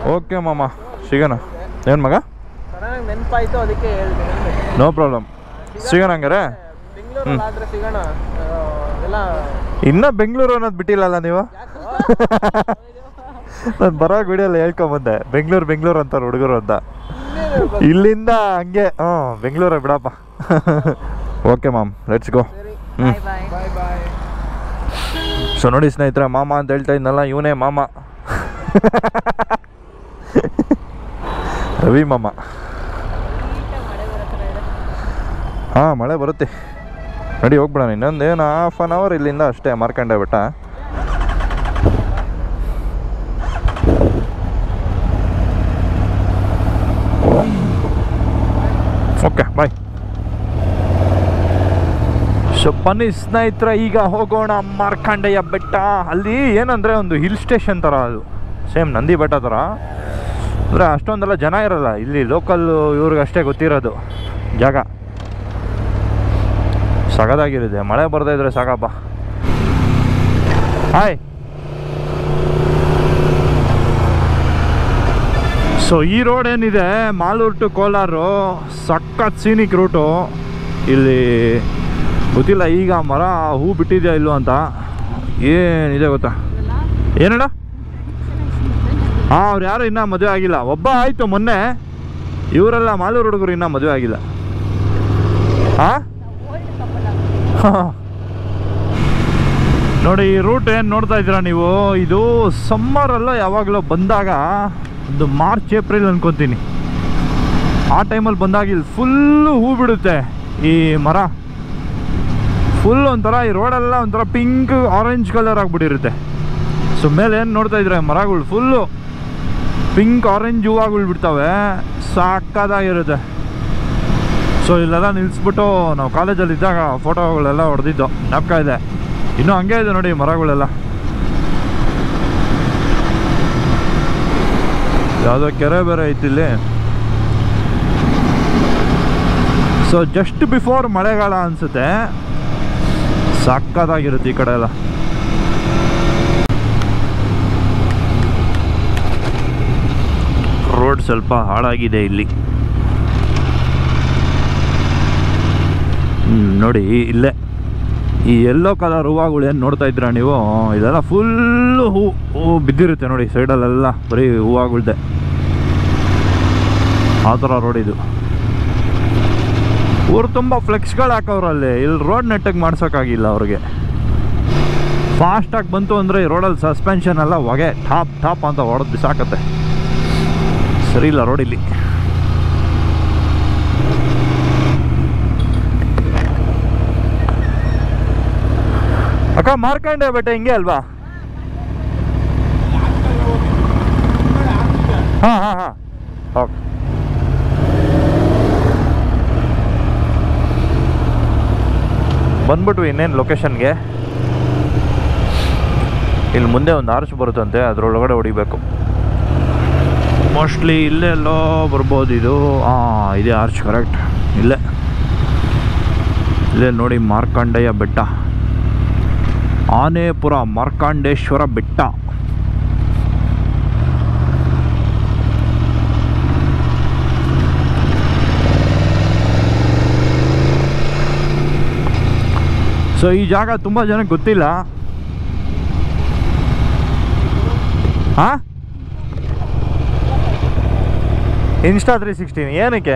okay ಮಾಮ ಸಿಗೋಣ ಏನು ಮಗ ಸಡನ್ನಾಗಿ ನೆನಪಾಯ್ತು ಅದಕ್ಕೆ ಹೇಳಿದೆ ನೋ ಪ್ರಾಬ್ಲಮ್ ಸಿಗೋಣ ಹಂಗಾರೆ ಬೆಂಗಳೂರಲ್ಲಿ ಆದ್ರೆ ಸಿಗೋಣ ಆ, ಎಲ್ಲ ಇನ್ನೂ ಬೆಂಗಳೂರು ಅನ್ನೋದು ಬಿಟ್ಟಿಲ್ಲಲ್ಲ ನೀವು ನಾನು ಬರೋ ವಿಡಿಯೋಲ್ಲ ಹೇಳ್ಕೊಂಬಂದೆ ಬೆಂಗಳೂರು ಬೆಂಗಳೂರು ಅಂತಾರೆ ಹುಡುಗರು ಅಂತ ಇಲ್ಲಿಂದ ಹಂಗೆ ಹ್ಞೂ ಬೆಂಗಳೂರೇ ಬಿಡಪ್ಪ ಓಕೆ ಮಾಮ್ ಲೆಟ್ಸ್ ಗೋ ಹ್ಞೂ ಬಾಯ್ ಬಾಯ್ ಸೊ ನೋಡಿ ಸ್ನೇಹಿತರೆ ಮಾಮ ಅಂತ ಹೇಳ್ತಾ ಇದ್ನಲ್ಲ ಇವನೇ ಮಾಮ ರವಿ ಮಾಮ ಹಾಂ ಮಳೆ ಬರುತ್ತೆ ನಡಿ ಹೋಗ್ಬಿಡೋಣ ಇನ್ನೊಂದು ಏನು ಹಾಫ್ ಆನ್ ಅವರ್ ಇಲ್ಲಿಂದ ಅಷ್ಟೇ ಮಾರ್ಕಂಡೆ ಬೆಟ್ಟ ಓಕೆ ಬಾಯ್ ಸೊ ಬನ್ನಿ ಸ್ನೇಹಿತರೆ ಈಗ ಹೋಗೋಣ ಮಾರ್ಕಂಡೆಯ ಬೆಟ್ಟ ಅಲ್ಲಿ ಏನಂದರೆ ಒಂದು ಹಿಲ್ ಸ್ಟೇಷನ್ ಥರ ಅದು ಸೇಮ್ ನಂದಿ ಬೆಟ್ಟ ಥರ ಅಂದರೆ ಅಷ್ಟೊಂದೆಲ್ಲ ಜನ ಇರಲ್ಲ ಇಲ್ಲಿ ಲೋಕಲ್ ಇವ್ರಿಗೆ ಅಷ್ಟೇ ಗೊತ್ತಿರೋದು ಜಾಗ ಸಗದಾಗಿರುತ್ತೆ ಮಳೆ ಬರ್ತಾ ಇದ್ರೆ ಸಾಕಪ್ಪ ಹಾಯ್ ಸೊ ಈ ರೋಡ್ ಏನಿದೆ ಮಾಲೂರು ಟು ಕೋಲಾರು ಸಖತ್ ಸೀನಿಕ್ ರೂಟು ಇಲ್ಲಿ ಗೊತ್ತಿಲ್ಲ ಈಗ ಮರ ಹೂ ಬಿಟ್ಟಿದೆಯಾ ಇಲ್ವೋ ಅಂತ ಏನಿದೆ ಗೊತ್ತಾ ಏನಣ್ಣ ಹಾಂ ಅವ್ರು ಯಾರು ಇನ್ನೂ ಮದುವೆ ಆಗಿಲ್ಲ ಒಬ್ಬ ಆಯಿತು ಮೊನ್ನೆ ಇವರೆಲ್ಲ ಮಾಲೂರು ಹುಡುಗರು ಇನ್ನೂ ಮದುವೆ ಆಗಿಲ್ಲ ಹಾಂ ನೋಡಿ ಈ ರೂಟ್ ಏನು ನೋಡ್ತಾ ಇದ್ದೀರಾ ನೀವು ಇದು ಸಮ್ಮರಲ್ಲ ಯಾವಾಗಲೂ ಬಂದಾಗ ಒಂದು ಮಾರ್ಚ್ ಏಪ್ರಿಲ್ ಅನ್ಕೊತೀನಿ ಆ ಟೈಮಲ್ಲಿ ಬಂದಾಗ ಇಲ್ಲಿ ಫುಲ್ಲು ಹೂ ಬಿಡುತ್ತೆ ಈ ಮರ ಫುಲ್ ಒಂಥರ ಈ ರೋಡೆಲ್ಲ ಒಂಥರ ಪಿಂಕ್ ಆರೆಂಜ್ ಕಲರ್ ಆಗಿಬಿಟ್ಟಿರುತ್ತೆ ಸೊ ಮೇಲೆ ಏನು ನೋಡ್ತಾ ಇದ್ರೆ ಮರಗಳು ಫುಲ್ಲು ಪಿಂಕ್ ಆರೆಂಜ್ ಹೂವಾಗಳು ಬಿಡ್ತವೆ ಸಾಕಾದಾಗಿರುತ್ತೆ ಸೊ ಇಲ್ಲೆಲ್ಲ ನಿಲ್ಲಿಸ್ಬಿಟ್ಟು ನಾವು ಕಾಲೇಜಲ್ಲಿ ಇದ್ದಾಗ ಫೋಟೋಗಳೆಲ್ಲ ಹೊಡೆದಿದ್ದು ಜ್ಞಾಪಕ ಇದೆ ಇನ್ನೂ ಹಂಗೆ ಇದೆ ನೋಡಿ ಮರಗಳೆಲ್ಲ ಯಾವುದೋ ಕೆರೆ ಬೇರೆ ಐತಿ ಇಲ್ಲಿ ಸೊ ಜಸ್ಟ್ ಬಿಫೋರ್ ಮಳೆಗಾಲ ಅನಿಸುತ್ತೆ ಸಕ್ಕತ್ತಾಗಿರುತ್ತೆ ಈ ಕಡೆ ಎಲ್ಲ ರೋಡ್ ಸ್ವಲ್ಪ ಹಾಳಾಗಿದೆ ಇಲ್ಲಿ ಹ್ಮ್, ನೋಡಿ ಇಲ್ಲೇ ಈ ಎಲ್ಲೋ ಕಲರ್ ಹೂವಾಗಳು ಏನು ನೋಡ್ತಾ ಇದ್ದೀರಾ ನೀವು ಇದೆಲ್ಲ ಫುಲ್ಲು ಹೂ ಹೂ ಬಿದ್ದಿರುತ್ತೆ ನೋಡಿ ಸೈಡಲ್ಲೆಲ್ಲ ಬರೀ ಹೂವಾಗಳ್ದೆ ಆ ಥರ ರೋಡ್ ಇದು ಊರು ತುಂಬ ಫ್ಲೆಕ್ಸ್ಗಳು ಹಾಕವ್ರಲ್ಲಿ ಇಲ್ಲಿ ರೋಡ್ ನೆಟ್ಟಗೆ ಮಾಡ್ಸೋಕ್ಕಾಗಿಲ್ಲ ಅವ್ರಿಗೆ ಫಾಸ್ಟಾಗಿ ಬಂತು ಅಂದರೆ ಈ ರೋಡಲ್ಲಿ ಸಸ್ಪೆನ್ಷನ್ ಎಲ್ಲ ಹೊಗೆ ಟಾಪ್ ಟಾಪ್ ಅಂತ ಹೊಡೆದು ಬಿಸಾಕತ್ತೆ ಸರಿ ಇಲ್ಲ ರೋಡ್ ಇಲ್ಲಿ ಅಕ್ಕ ಮಾರ್ಕಂಡೆ ಬೆಟ್ಟ ಹಿಂಗೆ ಅಲ್ವಾ ಹಾಂ ಹಾಂ ಹಾಂ ಓಕೆ ಬಂದ್ಬಿಟ್ವಿ ಇನ್ನೇನು ಲೊಕೇಶನ್ಗೆ ಇಲ್ಲಿ ಮುಂದೆ ಒಂದು ಆರ್ಚ್ ಬರುತ್ತಂತೆ ಅದರೊಳಗಡೆ ಹೊಡಿಬೇಕು ಮೋಸ್ಟ್ಲಿ ಇಲ್ಲೇ ಎಲ್ಲೋ ಬರ್ಬೋದು ಇದು ಹಾಂ ಇದೆ ಆರ್ಚ್ ಕರೆಕ್ಟ್ ಇಲ್ಲೇ ಇಲ್ಲೇ ನೋಡಿ ಮಾರ್ಕಂಡೆಯ ಬೆಟ್ಟ ಆನೇಪುರ ಮಾರ್ಕಾಂಡೇಶ್ವರ ಬೆಟ್ಟ ಸೊ ಈ ಜಾಗ ತುಂಬ ಜನಕ್ಕೆ ಗೊತ್ತಿಲ್ಲ ಹಾ ಇನ್ಸ್ಟಾ ತ್ರೀ ಸಿಕ್ಸ್ಟೀನ್ ಏನಕ್ಕೆ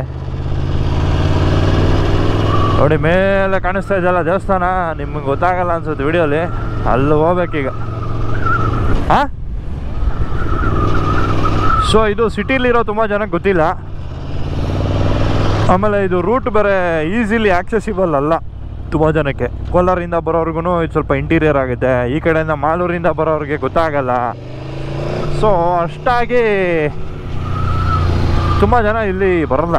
ನೋಡಿ ಮೇಲೆ ಕಾಣಿಸ್ತಾ ಇದೆಯಲ್ಲ ದೇವಸ್ಥಾನ ನಿಮಗೆ ಗೊತ್ತಾಗಲ್ಲ ಅನ್ಸುತ್ತೆ ವಿಡಿಯೋಲಿ ಅಲ್ಲಿ ಹೋಗ್ಬೇಕೀಗ ಹಾಂ ಸೊ ಇದು ಸಿಟಿಲಿರೋ ತುಂಬ ಜನಕ್ಕೆ ಗೊತ್ತಿಲ್ಲ ಆಮೇಲೆ ಇದು ರೂಟ್ ಬೇರೆ ಈಸಿಲಿ ಆಕ್ಸೆಸಿಬಲ್ ಅಲ್ಲ ತುಂಬ ಜನಕ್ಕೆ ಕೋಲಾರಿಂದ ಬರೋರ್ಗು ಇದು ಸ್ವಲ್ಪ ಇಂಟೀರಿಯರ್ ಆಗುತ್ತೆ ಈ ಕಡೆಯಿಂದ ಮಾಲೂರಿಂದ ಬರೋರಿಗೆ ಗೊತ್ತಾಗಲ್ಲ ಸೊ ಅಷ್ಟಾಗಿ ತುಂಬ ಜನ ಇಲ್ಲಿ ಬರಲ್ಲ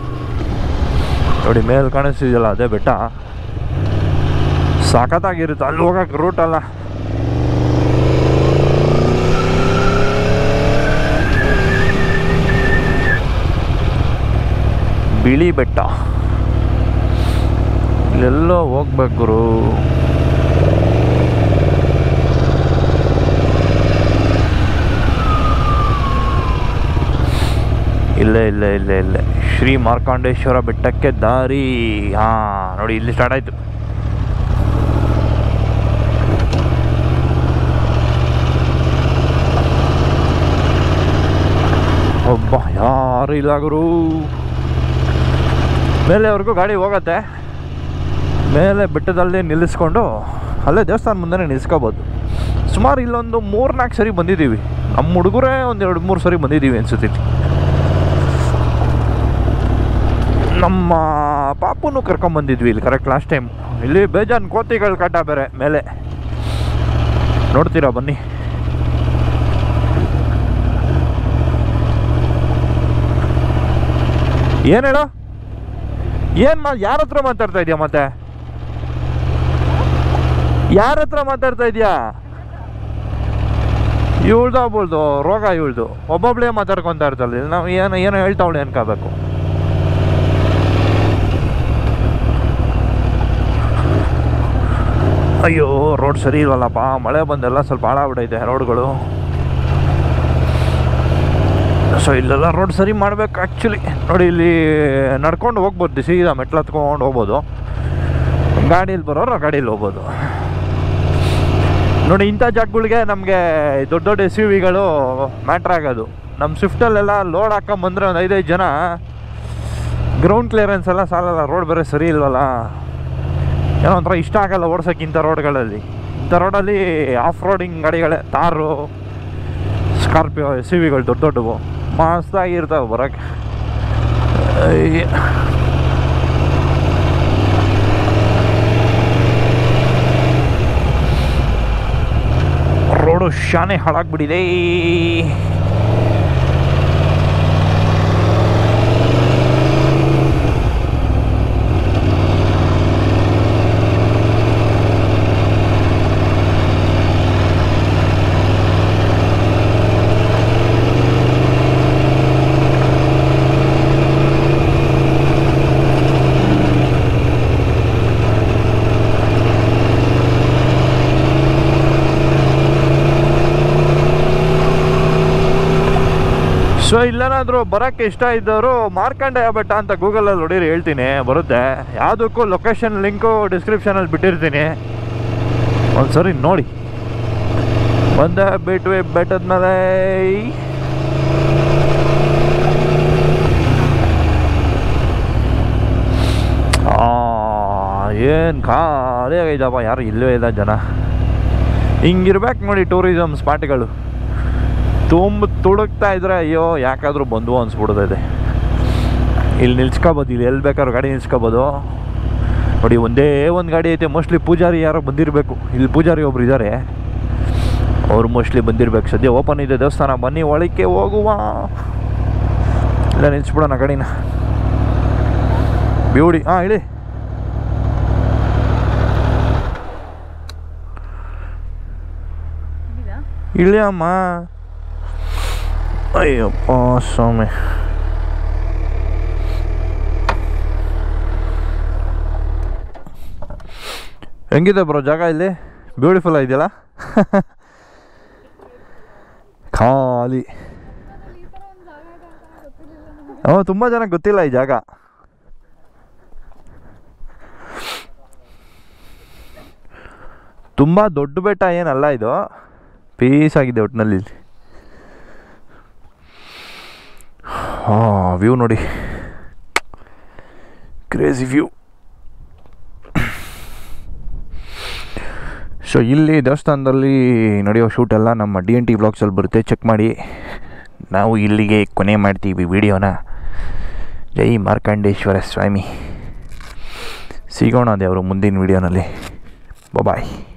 ನೋಡಿ ಮೇಲೆ ಕಾಣಿಸ್ತಿದೆಯಲ್ಲ ಅದೇ ಬೆಟ್ಟ ಸಖತ್ತಾಗಿರುತ್ತೆ ಅಲ್ಲಿ ಹೋಗಕ್ಕೆ ರೂಟ್ ಅಲ್ಲ ಬಿಳಿ ಬೆಟ್ಟ ಇಲ್ಲೆಲ್ಲೋ ಹೋಗ್ಬೇಕು ಗುರು ಇಲ್ಲೇ ಇಲ್ಲೇ ಇಲ್ಲೇ ಇಲ್ಲೇ ಶ್ರೀ ಮಾರ್ಕಾಂಡೇಶ್ವರ ಬೆಟ್ಟಕ್ಕೆ ದಾರಿ ಹಾಂ ನೋಡಿ ಇಲ್ಲಿ ಸ್ಟಾರ್ಟ್ ಆಯಿತು ಒಬ್ಬ ಯಾರು ಇಲ್ಲ ಗುರು ಮೇಲೆವರೆಗೂ ಗಾಡಿ ಹೋಗತ್ತೆ ಮೇಲೆ ಬೆಟ್ಟದಲ್ಲಿ ನಿಲ್ಲಿಸ್ಕೊಂಡು ಅಲ್ಲೇ ದೇವಸ್ಥಾನ ಮುಂದೆ ನಿಲ್ಲಿಸ್ಕೋಬೋದು ಸುಮಾರು ಇಲ್ಲೊಂದು ಮೂರು ನಾಲ್ಕು ಸರಿ ಬಂದಿದ್ದೀವಿ ನಮ್ಮ ಹುಡುಗರೇ ಒಂದು ಎರಡು ಮೂರು ಸರಿ ಬಂದಿದ್ದೀವಿ ಅನ್ಸುತ್ತೈತಿ ನಮ್ಮ ಪಾಪುನು ಕರ್ಕೊಂಬಂದಿದ್ವಿ ಇಲ್ಲಿ ಕರೆಕ್ಟ್ ಲಾಸ್ಟ್ ಟೈಮ್ ಇಲ್ಲಿ ಬೇಜಾನ್ ಕೋತಿಗಳು ಕಾಟ ಬೇರೆ ಮೇಲೆ ನೋಡ್ತೀರಾ ಬನ್ನಿ ಏನು ಹೇಳು ಏನು ಮಾ ಯಾರ ಹತ್ರ ಮಾತಾಡ್ತಾ ಇದೆಯಾ ಮತ್ತೆ ಯಾರ ಹತ್ರ ಮಾತಾಡ್ತಾ ಇದೆಯಾ ಇವಳ್ದು ಒಬ್ಬಳ್ದು ರೋಗ ಇವಳ್ದು ಒಬ್ಬೊಬ್ಳೇ ಮಾತಾಡ್ಕೊತಾ ಇರ್ತಾಳೆ ನಾವು ಏನು ಏನೋ ಹೇಳ್ತಾವಳೆ ಅನ್ಕೋಬೇಕು ಅಯ್ಯೋ ರೋಡ್ ಸರಿ ಇಲ್ವಲ್ಲಪ್ಪ ಮಳೆ ಬಂದೆಲ್ಲ ಸ್ವಲ್ಪ ಹಾಳಾಗ್ಬಿಟ್ಟೈತೆ ರೋಡ್ಗಳು ಸೊ ಇಲ್ಲೆಲ್ಲ ರೋಡ್ ಸರಿ ಮಾಡ್ಬೇಕು ಆ್ಯಕ್ಚುಲಿ ನೋಡಿ ಇಲ್ಲಿ ನಡ್ಕೊಂಡು ಹೋಗ್ಬೋದು ಸೀದಾ ಮೆಟ್ಲು ಹತ್ಕೊಂಡು ಹೋಗ್ಬೋದು ಗಾಡೀಲಿ ಬರೋರು ಗಾಡೀಲಿ ಹೋಗ್ಬೋದು ನೋಡಿ ಇಂಥ ಜಾಗಗಳಿಗೆ ನಮಗೆ ದೊಡ್ಡ ದೊಡ್ಡ ಎಸ್ ಯು ವಿಗಳು ಮ್ಯಾಟ್ರ್ ಆಗೋದು ನಮ್ಮ ಸ್ವಿಫ್ಟಲ್ಲೆಲ್ಲ ಲೋಡ್ ಹಾಕೊಂಬಂದ್ರೆ ಒಂದು ಐದೈದು ಜನ ಗ್ರೌಂಡ್ ಕ್ಲಿಯರೆನ್ಸ್ ಎಲ್ಲ ಸಾಲಲ್ಲ ರೋಡ್ ಬೇರೆ ಸರಿ ಇಲ್ವಲ್ಲ ಏನೋ ಒಂಥರ ಇಷ್ಟ ಆಗಲ್ಲ ಓಡ್ಸೋಕೆ ಇಂಥ ರೋಡ್ಗಳಲ್ಲಿ ಇಂಥ ರೋಡಲ್ಲಿ ಆಫ್ ರೋಡಿಂಗ್ ಗಾಡಿಗಳೇ ತಾರು ಸ್ಕಾರ್ಪಿಯೋ ಎಸ್ ಯು ವಿಗಳು ದೊಡ್ಡ ದೊಡ್ಡವು ಮಸ್ತಾಗಿರ್ತಾವೆ ಬರೋಕ್ಕೆ ರೋಡು ಶಾನೆ ಹಾಳಾಗ್ಬಿಟ್ಟಿದೆ ಸೊ ಇಲ್ಲೇನಾದರೂ ಬರೋಕ್ಕೆ ಇಷ್ಟ ಇದ್ದವರು ಮಾರ್ಕಂಡೇಯ ಬೆಟ್ಟ ಅಂತ ಗೂಗಲಲ್ಲಿ ಹೊಡೀರಿ ಹೇಳ್ತೀನಿ ಬರುತ್ತೆ ಯಾವುದಕ್ಕೂ ಲೊಕೇಶನ್ ಲಿಂಕು ಡಿಸ್ಕ್ರಿಪ್ಷನಲ್ಲಿ ಬಿಟ್ಟಿರ್ತೀನಿ ಒಂದು ಸರಿ ನೋಡಿ ಬಂದೆ ಬಿಟ್ವಿ ಬೆಟ್ಟದ ಮೇಲೆ ಏನು ಖಾಲಿ ಆಗೈತಪ್ಪ ಯಾರು ಇಲ್ಲವೇ ಇಲ್ಲ ಜನ ಹಿಂಗಿರ್ಬೇಕು ನೋಡಿ ಟೂರಿಸಮ್ ಸ್ಪಾಟ್ಗಳು ತುಂಬ ತುಡುಕ್ತಾ ಇದ್ರೆ ಅಯ್ಯೋ ಯಾಕಾದರೂ ಬಂದು ಅನ್ಸ್ಬಿಡ್ತೈತೆ ಇಲ್ಲಿ ನಿಲ್ಸ್ಕೊಬೋದು ಇಲ್ಲಿ ಎಲ್ಲಿ ಬೇಕಾದ್ರೂ ಗಾಡಿ ನಿಲ್ಸ್ಕೊಬೋದು ನೋಡಿ ಒಂದೇ ಒಂದು ಗಾಡಿ ಐತೆ ಮೋಸ್ಟ್ಲಿ ಪೂಜಾರಿ ಯಾರೋ ಬಂದಿರಬೇಕು ಇಲ್ಲಿ ಪೂಜಾರಿ ಒಬ್ರು ಇದ್ದಾರೆ ಅವ್ರು ಮೋಸ್ಟ್ಲಿ ಬಂದಿರ್ಬೇಕು ಸದ್ಯ ಓಪನ್ ಇದೆ ದೇವಸ್ಥಾನ ಬನ್ನಿ ಒಳಕ್ಕೆ ಹೋಗುವ ಇಲ್ಲ ನಿಲ್ಸ್ಬಿಡೋಣ ಗಾಡಿನ ಬ್ಯೂಡಿ ಹಾಂ ಹೇಳಿ ಇಳಿ ಅಮ್ಮ ಅಯ್ಯಪ್ಪ ಸ್ವಾಮಿ ಹೆಂಗಿದೆ ಬ್ರೋ ಜಾಗ ಇಲ್ಲಿ ಬ್ಯೂಟಿಫುಲ್ ಆಗಿದೆಯಲ್ಲ ಖಾಲಿ ಹ್ಞೂ ತುಂಬ ಜನಕ್ಕೆ ಗೊತ್ತಿಲ್ಲ ಈ ಜಾಗ ತುಂಬ ದೊಡ್ಡ ಬೆಟ್ಟ ಏನಲ್ಲ ಇದು ಪೀಸ್ ಆಗಿದೆ ಒಟ್ಟಿನಲ್ಲಿ ಇಲ್ಲಿ ಹಾಂ ವ್ಯೂ ನೋಡಿ ಕ್ರೇಜಿ ವ್ಯೂ ಸೊ ಇಲ್ಲಿ ದೇವಸ್ಥಾನದಲ್ಲಿ ನಡೆಯೋ ಶೂಟ್ ಎಲ್ಲ ನಮ್ಮ ಡಿ ಎನ್ ಟಿ ಬ್ಲಾಗ್ಸಲ್ಲಿ ಬರುತ್ತೆ ಚೆಕ್ ಮಾಡಿ ನಾವು ಇಲ್ಲಿಗೆ ಕೊನೆ ಮಾಡ್ತೀವಿ ವಿಡಿಯೋನ ಜೈ ಮಾರ್ಕಂಡೇಶ್ವರ ಸ್ವಾಮಿ ಸಿಗೋಣ ದೇವರು ಮುಂದಿನ ವಿಡಿಯೋನಲ್ಲಿ ಬಾಯ್